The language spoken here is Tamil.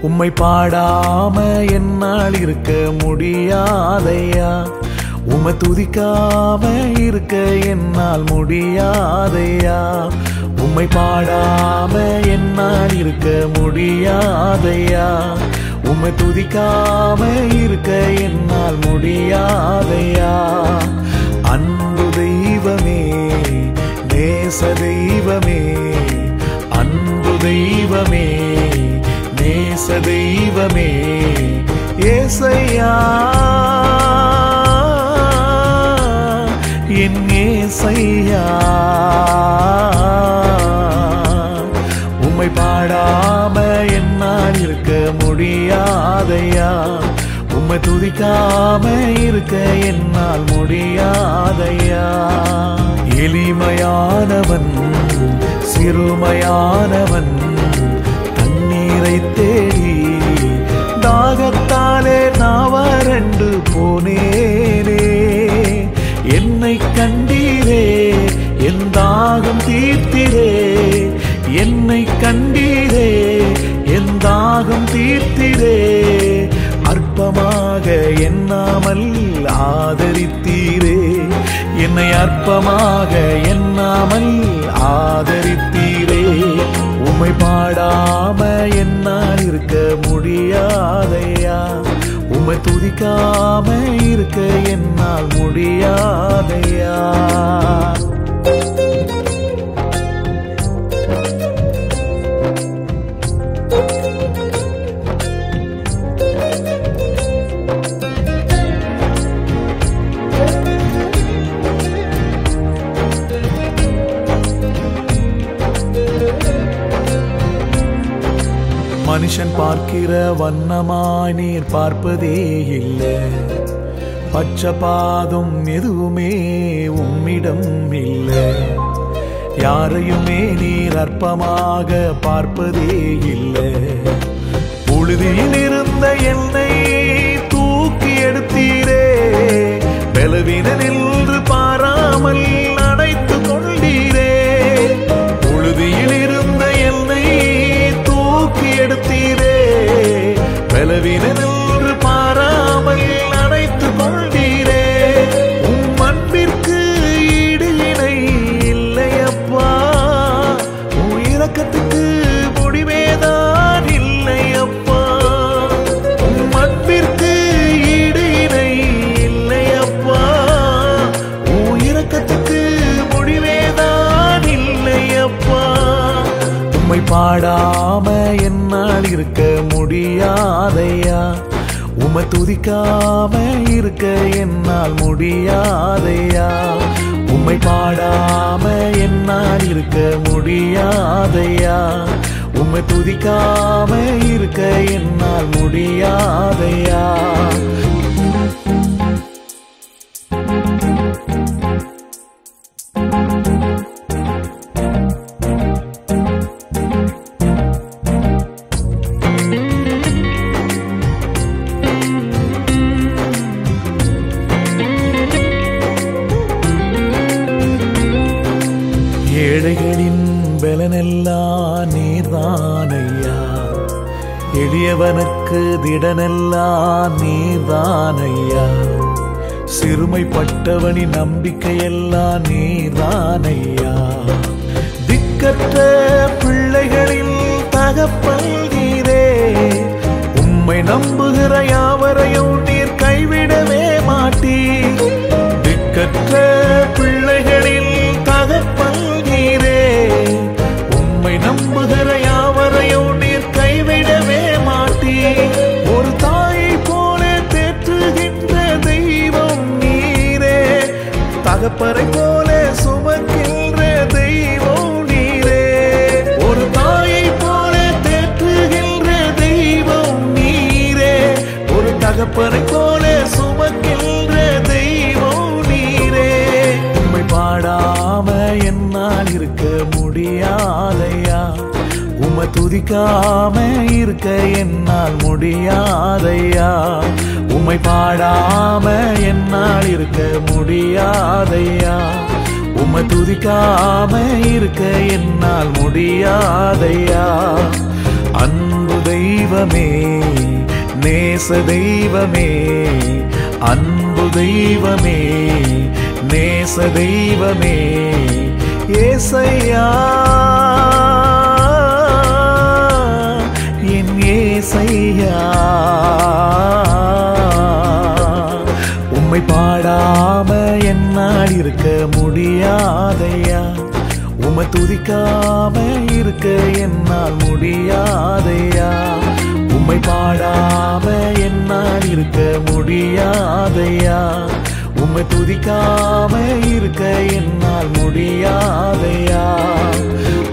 உம்மை பாடாம என்னால் இருக்க முடியாதையா உம்மை துதிக்காம இருக்க என்னால் முடியாதையா உம்மை பாடாம என்னால் இருக்க முடியாதையா உம்மை துதிக்காம இருக்க என்னால் முடியாதையா அன்பு தெய்வமே நேச தெய்வமே அன்பு தெய்வமே நேச தெய்வமே ஏசையா என் ஏசையா உம்மை பாடாம என்னால் இருக்க முடியாதையா உம்மை துதிக்காம இருக்க என்னால் முடியாதையா எளிமையானவன் சிறுமையானவன் தண்ணீரை தேடி தாகத்தாலே நான் வறண்டு போனேனே என்னை கண்டீரே என் தாகம் தீர்த்திரே என்னை கண்டீரே என் தாகம் தீர்த்திரே அற்பமாக எண்ணாமல் ஆதரித்தீரே என்னை அற்பமாக எண்ணாமல் ஆதரித்தீரே உம்மை பாடாம என்னால் இருக்க முடியாதையா உம்மை துதிக்காம இருக்க என்னால் முடியாதையா மனுஷன் பார்க்கிற வண்ணமாய் நீர் பார்ப்பதே இல்லை பச்சபாதம் எதுவுமே உம்மிடம் இல்லை யாரையுமே நீர் அற்பமாக பார்ப்பதே இல்லை புழுதியில் இருந்த என்னை தூக்கி எடுத்தீரே பலவீன நின்று பாராமல் அடைத்து கொண்டீரே புழுதியில் இருந்த என்னை தூக்கி எடுத்தீரே பலவீன நின்று பாராமல் அடைத்து கொண்டீரே உம் அன்பிற்கு ஈடு இணை இல்லையப்பா உன் இரக்கத்துக்கு முடிவேதான் இல்லையப்பா உம் அன்பிற்கு ஈடு இணை இல்லையப்பா உன் இரக்கத்துக்கு முடிவேதான் இல்லையப்பா உம்மை பாடாம என்னால் இருக்க முடியாதையா உம்மை துதிக்காம இருக்க என்னால் முடியாதையா உம்மை பாடாம என்னால் இருக்க முடியாதையா உம்மை துதிக்காம இருக்க என்னால் முடியாதையா ஏழைகளின் பலனெல்லாம் நீர்தானையா எளியவனுக்கு திடனெல்லாம் நீர்தானையா சிறுமைப்பட்டவனின் நம்பிக்கையெல்லாம் நீர்தானையா திக்கற்ற பிள்ளைகளில் தகப்பல் நீரே உம்மை நம்புகிற யாவரையும் நீர் கைவிடவே மாட்டீர் திக்கற்ற பிள்ளைகளில் தகப்பல் நீரே உம்மை நம்புகிற யாவரையும் நீர் கைவிடவே மாட்டீர் ஒரு தாயை போல தேற்றுகின்ற தெய்வம் நீரே தகப்பரை போல சுமக்கின்ற தெய்வம் நீரே ஒரு தாயை போல தேற்றுகின்ற தெய்வம் நீரே ஒரு தகப்பரை போல சுமக்கின்ற தெய்வம் நீரே உம்மை பாடாம என்னால் இருக்க முடியாதையா உம்மை துதிக்காம இருக்க என்னால் முடியாதையா உம்மை பாடாம என்னால் இருக்க முடியாதையா உம்மை துதிக்காம இருக்க என்னால் முடியாதையா அன்பு தெய்வம் தெய்வமே நேச தெய்வமே அன்பு தெய்வமே நேச தெய்வமே ஏசையா என் ஏசையா உம்மை பாடாம என்னால் இருக்க முடியாதையா உம்மை துதிக்காம இருக்க என்னால் முடியாதையா உம்மை பாடாம என்னால் இருக்க முடியாதையா உம்மை துதிக்காம இருக்க என்னால் முடியாதையா